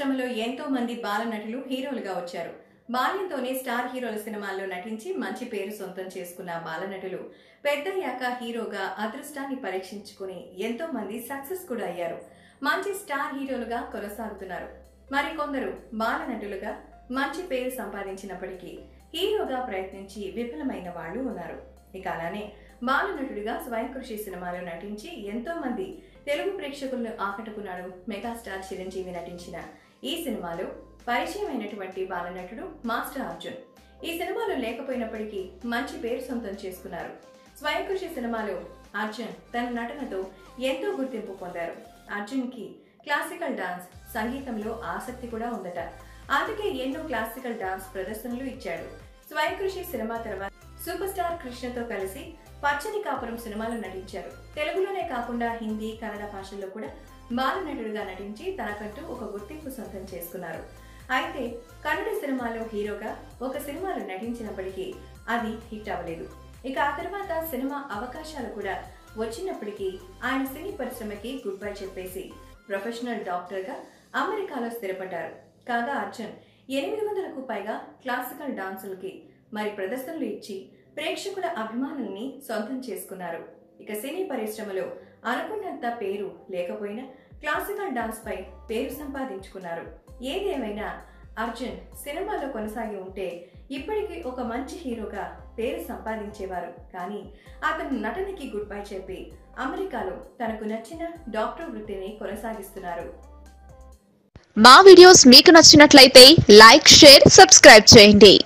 పరిశ్రమలో ఎంతో మంది బాల నటులు హీరోలుగా వచ్చారు బాల్యంతోనే స్టార్ హీరోల సినిమాల్లో నటించి మంచి పేరు సొంతం చేసుకున్న బాల నటులు పెద్దయ్యాక హీరోగా అదృష్టాన్ని పరీక్షించుకుని ఎంతో మంది సక్సెస్ కూడా అయ్యారు మంచి స్టార్ హీరోలుగా కొనసాగుతున్నారు మరికొందరు బాల నటులుగా మంచి పేరు సంపాదించినప్పటికీ హీరోగా ప్రయత్నించి విఫలమైన వాళ్ళు ఉన్నారు ఇక అలానే బాల నటుడిగా స్వయం కృషి సినిమాలో నటించి ఎంతో మంది తెలుగు ప్రేక్షకులను ఆకట్టుకున్నాడు మెగాస్టార్ చిరంజీవి నటించిన ఈ సినిమాలో పరిచయమైనటువంటి బాలనటుడు మాస్టర్ అర్జున్ ఈ సినిమాలో లేకపోయినప్పటికీ మంచి పేరు సొంతం చేసుకున్నారు స్వయం కృషి సినిమాలో అర్జున్ తన నటనతో ఎంతో గుర్తింపు పొందారు అర్జున్ కి క్లాసికల్ డాన్స్ సంగీతంలో ఆసక్తి కూడా ఉందట అందుకే ఎన్నో క్లాసికల్ డాన్స్ ప్రదర్శనలు ఇచ్చాడు స్వయం కృషి సినిమా తర్వాత సూపర్ స్టార్ కృష్ణతో కలిసి పచ్చని కాపురం సినిమాలో నటించారు తెలుగులోనే కాకుండా హిందీ కన్నడ భాషల్లో కూడా బాల నటుడుగా నటించి తనకంటూ ఒక గుర్తింపు సొంతం చేసుకున్నారు అయితే కన్నడ సినిమాలో హీరోగా ఒక సినిమాలో నటించినప్పటికీ అది హిట్ అవ్వలేదు ఇక ఆ తర్వాత సినిమా అవకాశాలు కూడా వచ్చినప్పటికీ ఆయన సినీ పరిశ్రమకి గుడ్ బై చెప్పేసి ప్రొఫెషనల్ డాక్టర్గా అమెరికాలో స్థిరపడ్డారు కాగా అర్జున్ ఎనిమిది వందలకు పైగా క్లాసికల్ డాన్సులకి మరి ప్రదర్శనలు ఇచ్చి ప్రేక్షకుల అభిమానుల్ని సొంతం చేసుకున్నారు ఇక సినీ పరిశ్రమలో అనుకున్నంత పేరు లేకపోయినా క్లాసికల్ డాన్స్ పై పేరు సంపాదించుకున్నారు ఏదేమైనా అర్జున్ సినిమాలో కొనసాగి ఉంటే ఇప్పటికీ ఒక మంచి హీరోగా పేరు సంపాదించేవారు కానీ అతను నటనకి గుడ్ బై చెప్పి అమెరికాలో తనకు నచ్చిన డాక్టర్ వృత్తిని కొనసాగిస్తున్నారు మా వీడియోస్ మీకు నచ్చినట్లయితే లైక్ షేర్ సబ్స్క్రైబ్ చేయండి